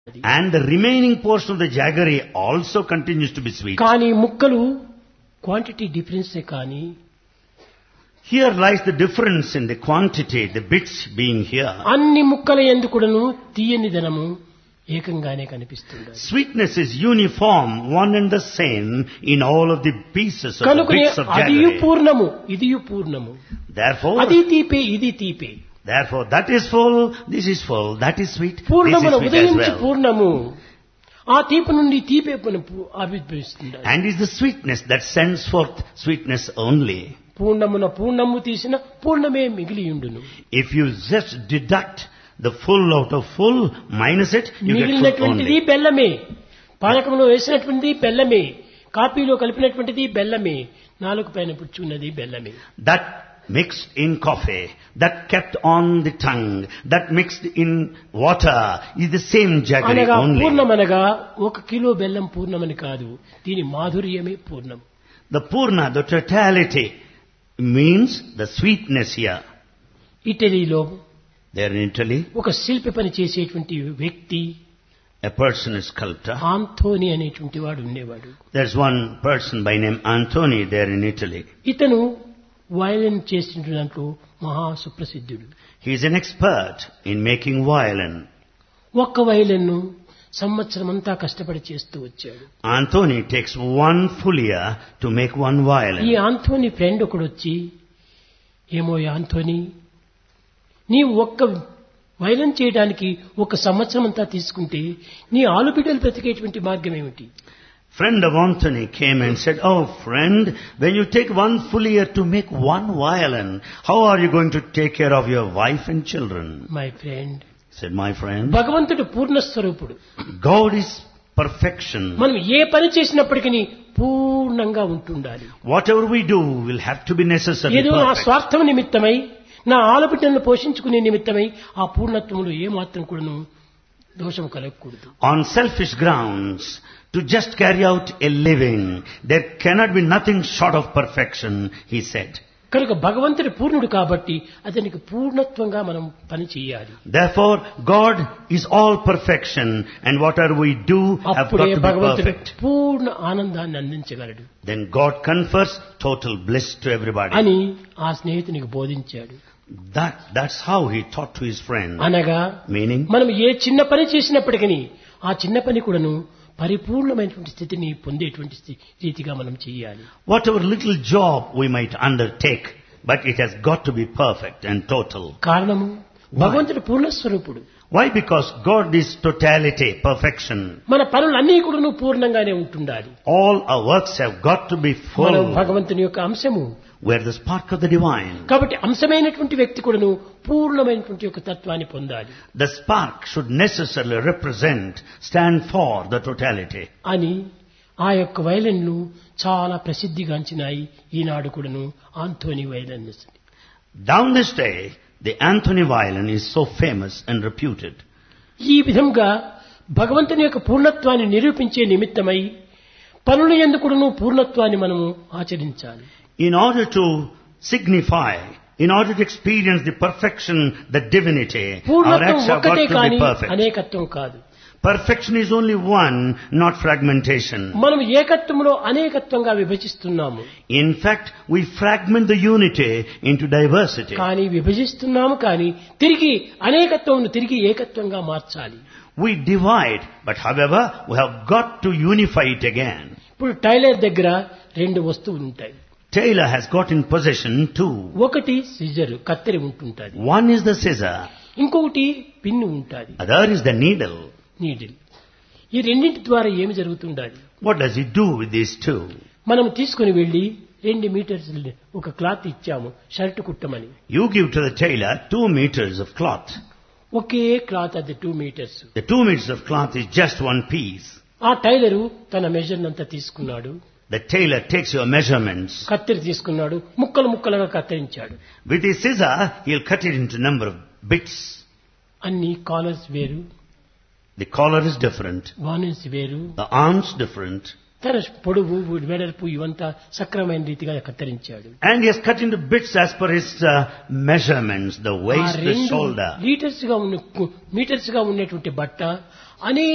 And the remaining portion of the jaggery also continues to be sweet. కానీ ముక్కలు quantity డిఫరెన్సే కానీ Here lies the difference in the quantity, the bits being here. అన్ని ముక్కల ఎందుకుడను తీయని ధనము ఏకంగానే కనిపిస్తుంది Sweetness is uniform, one and the same in all of the pieces of the కనుకనే bits of అదియు jaggery. పూర్ణము ఇదియు పూర్ణము Therefore, అది తీపే ఇది తీపే therefore that is full, this is full, that is sweet, this పూర్ణమున is sweet as ఉదయించి well. పూర్ణము ఆ తీపి నుండి తీపే ఆవిర్భవిస్తుంది And is the sweetness that sends forth sweetness only. పూర్ణమున పూర్ణము తీసిన పూర్ణమే మిగిలియుండును If you just deduct the full out of full, minus it, you get full మిగిలినటువంటిది only. బెల్లమే పానకంలో వేసినటువంటిది బెల్లమే కాపీలో కలిపినటువంటిది బెల్లమే నాలుగు పైన పుచ్చున్నది బెల్లమే That mixed in coffee, that kept on the tongue, that mixed in water is the same jaggery అనగా only. పూర్ణమనగా ఒక kilo బెల్లం పూర్ణమని కాదు దీని మాధుర్యమే పూర్ణం The purna, the totality means the sweetness here. ఇటలీలో There in Italy, ఒక శిల్పి పని చేసేటువంటి వ్యక్తి a person is sculptor. ఆంథోని అనేటువంటి వాడు ఉండేవాడు There's one person by name Antoni there in Italy. ఇతను వయలిన్ చేసిన దాంట్లో మహా సుప్రసిద్ధుడు He is an expert in making violin. ఒక్క వయలిన్ను సంవత్సరం అంతా కష్టపడి చేస్తూ వచ్చాడు Antoni takes one full year to make one ఈ violin. ఆంథోని ఫ్రెండ్ ఒకడు వచ్చి ఏమో ఈ ఆంథోని నీవు ఒక్క వైలెన్ చేయడానికి ఒక సంవత్సరం అంతా తీసుకుంటే నీ ఆలుబిడ్డలు బ్రతికేటువంటి మార్గం ఏమిటి Friend of Anthony came and said, Oh friend, when you take one full year to make one violin, how are you going to take care of your wife and children? My friend Said my friend, భగవంతుడు పూర్ణస్వరూపుడు God is perfection. మనం ఏ పని చేసినప్పటికీ పూర్ణంగా ఉంటుండాలి Whatever we do will have to be necessarily ఏదో నా perfect. స్వార్థం నిమిత్తమై నా ఆలబిడ్డలను పోషించుకునే నిమిత్తమై ఆ పూర్ణత్వంలో ఏ మాత్రం కూడాను దోషం కలగకూడదు On selfish grounds, to just carry out a living, there cannot be nothing short of perfection, he said. కనుక భగవంతుడి పూర్ణుడు కాబట్టి అతనికి పూర్ణత్వంగా మనం పని చేయాలి Therefore, God is all perfection, and whatever we do have got అప్పుడే to be భగవంతుడు perfect. పూర్ణ ఆనందాన్ని అందించగలడు Then God confers total bliss to everybody. అని ఆ స్నేహితునికి బోధించాడు That, that's how he taught to his friend. అనగా Meaning, మనం ఏ చిన్న పని చేసినప్పటికీ ఆ చిన్న పని కూడాను పరిపూర్ణమైనటువంటి స్థితిని పొందేటువంటి స్థి- రీతిగా మనం చేయాలి whatever little job we might undertake, but it has got to be perfect and total. కారణము భగవంతుడు పూర్ణస్వరూపుడు Why? Because God is totality, perfection. మన పనులన్నీ కూడాను పూర్ణంగానే ఉంటుండాలి All our works have got to be మనం full. భగవంతుని యొక్క అంశము We're the spark of the divine. కాబట్టి అంశమైనటువంటి వ్యక్తి కూడాను పూర్ణమైనటువంటి యొక్క తత్వాన్ని పొందాలి The spark should necessarily represent, stand for the totality. అని ఆ యొక్క వైలన్లు చాలా ప్రసిద్ధిగాంచినాయి ఈనాడు కూడాను Anthony violin Down this day, the Anthony violin is so famous and reputed. ఈ విధంగా భగవంతుని యొక్క పూర్ణత్వాన్ని నిరూపించే నిమిత్తమై పనుల ఎందుకుడును పూర్ణత్వాన్ని మనము ఆచరించాలి In order to signify, in order to experience the perfection, the divinity, our పూర్ణత్వం acts have got ఒక్కటే to be కాని perfect. అనేకత్వం కాదు Perfection is only one, not fragmentation. మనం ఏకత్వంలో అనేకత్వంగా విభజిస్తున్నాము In fact, we fragment the unity into diversity. కానీ విభజిస్తున్నాము కానీ తిరిగి అనేకత్వం తిరిగి ఏకత్వంగా మార్చాలి We divide, but however, we have got to unify it again. ఇప్పుడు టైలర్ దగ్గర రెండు వస్తువులు ఉంటాయి Taylor has got in possession two. ఒకటి సిజర్ కత్తెర ఉంటుంటది One is the scissor, ఇంకొకటి పిన్ను ఉంటుంది other is the needle. Needle ఈ రెండింటి ద్వారా ఏమి జరుగుతుండాలి What does he do with these two? మనం తీసుకుని వెళ్లి రెండు మీటర్స్ ఒక క్లాత్ ఇచ్చాము షర్ట్ కుట్టమని You give to the tailor two meters of cloth. ఒకే క్లాత్ అది two metres The two meters of cloth is just one piece. ఆ టైలరు తన మెజర్ అంతా తీసుకున్నాడు The tailor takes your measurements. కత్తెర తీసుకున్నాడు ముక్కలు ముక్కలుగా కత్తిరించాడు With his scissor, he'll cut it into number of bits. అన్ని కాలర్స్ వేరు The collar is different, వానెన్స్ వేరు the arms different, తన పొడవు వెడల్పు ఇవంతా సక్రమైన రీతిగా కత్తిరించాడు and he has cut into bits as per his uh, measurements, the ఆ waist, the రెండు shoulder. లీటర్స్ గా ఉన్న మీటర్స్ గా ఉన్నటువంటి బట్ట అనే